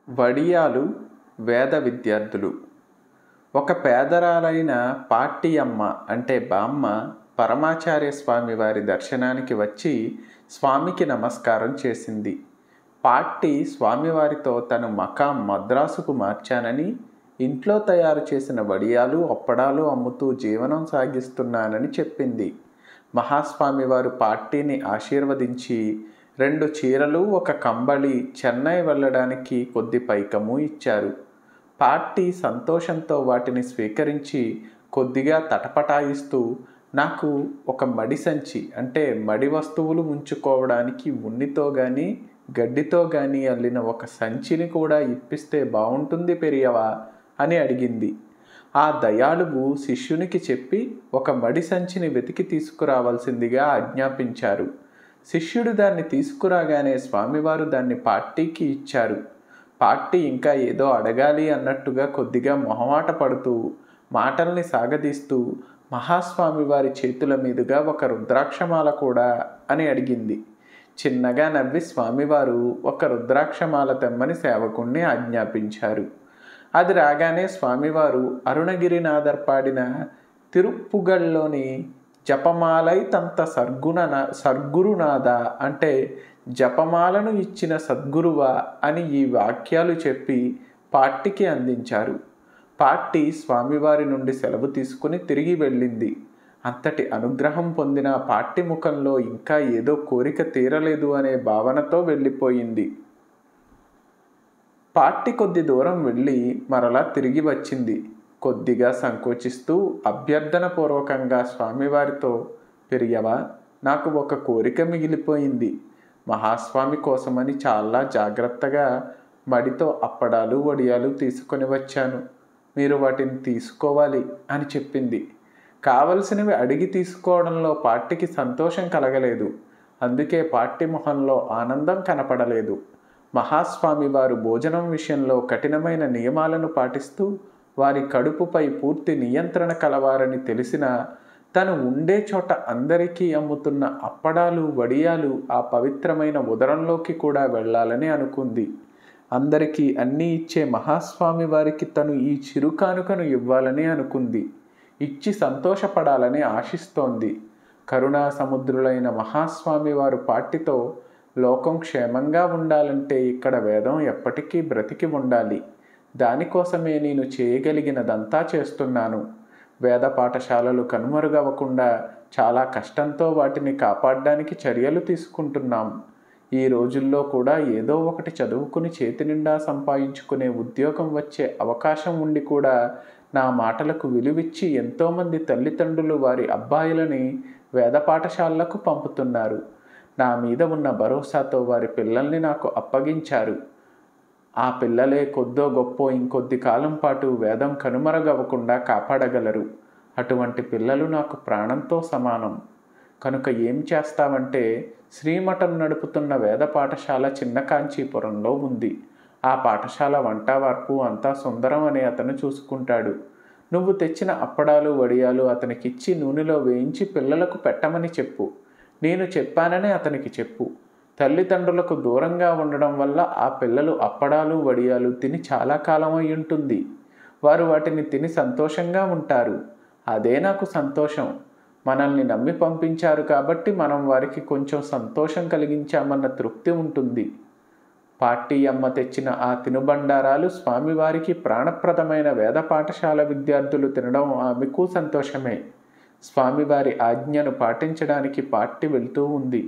వడియాలు వేద విద్యార్థులు ఒక పేదరాలైన పాట్టి అమ్మ అంటే బామ్మ పరమాచార్య స్వామి వారి దర్శనానికి వచ్చి స్వామికి నమస్కారం చేసింది పాట్టి స్వామివారితో తను మకాం మద్రాసుకు మార్చానని ఇంట్లో తయారు చేసిన వడియాలు అప్పడాలు అమ్ముతూ జీవనం సాగిస్తున్నానని చెప్పింది మహాస్వామి వారు పార్టీని ఆశీర్వదించి రెండు చీరలు ఒక కంబళి చెన్నై వెళ్ళడానికి కొద్ది పైకము ఇచ్చారు పార్టీ సంతోషంతో వాటిని స్వీకరించి కొద్దిగా తటపటాయిస్తూ నాకు ఒక మడి సంచి అంటే మడి వస్తువులు ఉంచుకోవడానికి ఉన్నితో కానీ గడ్డితో కానీ అల్లిన ఒక సంచిని కూడా ఇప్పిస్తే బాగుంటుంది పెరియవా అని అడిగింది ఆ దయాళువు శిష్యునికి చెప్పి ఒక మడి సంచిని వెతికి తీసుకురావాల్సిందిగా ఆజ్ఞాపించారు శిష్యుడు దాన్ని తీసుకురాగానే స్వామివారు దాన్ని పార్టీకి ఇచ్చారు పార్టీ ఇంకా ఏదో అడగాలి అన్నట్టుగా కొద్దిగా మొహమాట పడుతూ మాటల్ని సాగదీస్తూ మహాస్వామి వారి చేతుల మీదుగా ఒక రుద్రాక్షమాల కూడా అని అడిగింది చిన్నగా నవ్వి స్వామివారు ఒక రుద్రాక్షమాల తెమ్మని సేవకుణ్ణి ఆజ్ఞాపించారు అది రాగానే స్వామివారు అరుణగిరినాథర్ పాడిన తిరుప్పుగల్లోని జపమాలై తంత సర్గుణ సద్గురునాథ అంటే జపమాలను ఇచ్చిన సద్గురువా అని ఈ వాక్యాలు చెప్పి పాట్టికి అందించారు పాట్టి స్వామివారి నుండి సెలవు తీసుకుని తిరిగి వెళ్ళింది అంతటి అనుగ్రహం పొందిన పాట్టి ముఖంలో ఇంకా ఏదో కోరిక తీరలేదు అనే భావనతో వెళ్ళిపోయింది పాట్టి కొద్ది దూరం వెళ్ళి మరలా తిరిగి వచ్చింది కొద్దిగా సంకోచిస్తూ అభ్యర్థనపూర్వకంగా స్వామివారితో పెరియవా నాకు ఒక కోరిక మిగిలిపోయింది మహాస్వామి కోసమని చాలా జాగ్రత్తగా మడితో అప్పడాలు వడియాలు తీసుకొని వచ్చాను మీరు వాటిని తీసుకోవాలి అని చెప్పింది కావలసినవి అడిగి తీసుకోవడంలో పార్టీకి సంతోషం కలగలేదు అందుకే పార్టీ మొహంలో ఆనందం కనపడలేదు మహాస్వామి వారు భోజనం విషయంలో కఠినమైన నియమాలను పాటిస్తూ వారి కడుపుపై పూర్తి నియంత్రణ కలవారని తెలిసిన తను ఉండే చోట అందరికీ అమ్ముతున్న అప్పడాలు వడియాలు ఆ పవిత్రమైన ఉదరంలోకి కూడా వెళ్ళాలని అనుకుంది అందరికీ అన్నీ ఇచ్చే మహాస్వామి వారికి తను ఈ చిరుకానుకను ఇవ్వాలని అనుకుంది ఇచ్చి సంతోషపడాలని ఆశిస్తోంది కరుణా సముద్రులైన మహాస్వామి వారు పాటితో లోకం క్షేమంగా ఉండాలంటే ఇక్కడ వేదం ఎప్పటికీ బ్రతికి ఉండాలి దానికోసమే నేను చేయగలిగినదంతా చేస్తున్నాను వేద పాఠశాలలు కనుమరుగవ్వకుండా చాలా కష్టంతో వాటిని కాపాడడానికి చర్యలు తీసుకుంటున్నాం ఈ రోజుల్లో కూడా ఏదో ఒకటి చదువుకుని చేతి నిండా సంపాదించుకునే ఉద్యోగం వచ్చే అవకాశం ఉండి కూడా నా మాటలకు విలువిచ్చి ఎంతోమంది తల్లిదండ్రులు వారి అబ్బాయిలని వేద పాఠశాలలకు పంపుతున్నారు నా మీద ఉన్న భరోసాతో వారి పిల్లల్ని నాకు అప్పగించారు ఆ పిల్లలే కొద్దో గొప్పో ఇంకొద్ది కాలం పాటు వేదం కనుమరగవ్వకుండా కాపాడగలరు అటువంటి పిల్లలు నాకు ప్రాణంతో సమానం కనుక ఏం చేస్తావంటే శ్రీమఠం నడుపుతున్న వేద పాఠశాల చిన్న కాంచీపురంలో ఉంది ఆ పాఠశాల వంట వార్పు అంతా సుందరం అని అతను చూసుకుంటాడు నువ్వు తెచ్చిన అప్పడాలు వడియాలు అతనికిచ్చి నూనెలో వేయించి పిల్లలకు పెట్టమని చెప్పు నేను చెప్పానని అతనికి చెప్పు తల్లిదండ్రులకు దూరంగా ఉండడం వల్ల ఆ పిల్లలు అప్పడాలు వడియాలు తిని చాలా కాలం అయి ఉంటుంది వారు వాటిని తిని సంతోషంగా ఉంటారు అదే నాకు సంతోషం మనల్ని నమ్మి పంపించారు కాబట్టి మనం వారికి కొంచెం సంతోషం కలిగించామన్న తృప్తి ఉంటుంది పార్టీ అమ్మ తెచ్చిన ఆ తినుబండారాలు స్వామివారికి ప్రాణప్రదమైన వేద పాఠశాల విద్యార్థులు తినడం ఆమెకు సంతోషమే స్వామివారి ఆజ్ఞను పాటించడానికి పార్టీ వెళ్తూ ఉంది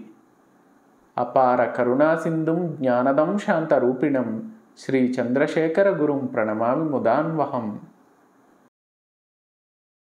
అపార కరుణాసింధుం జ్ఞానదం శాంతరూపిణం శ్రీ చంద్రశేఖర గురుం ప్రణమామి ముదాన్వహం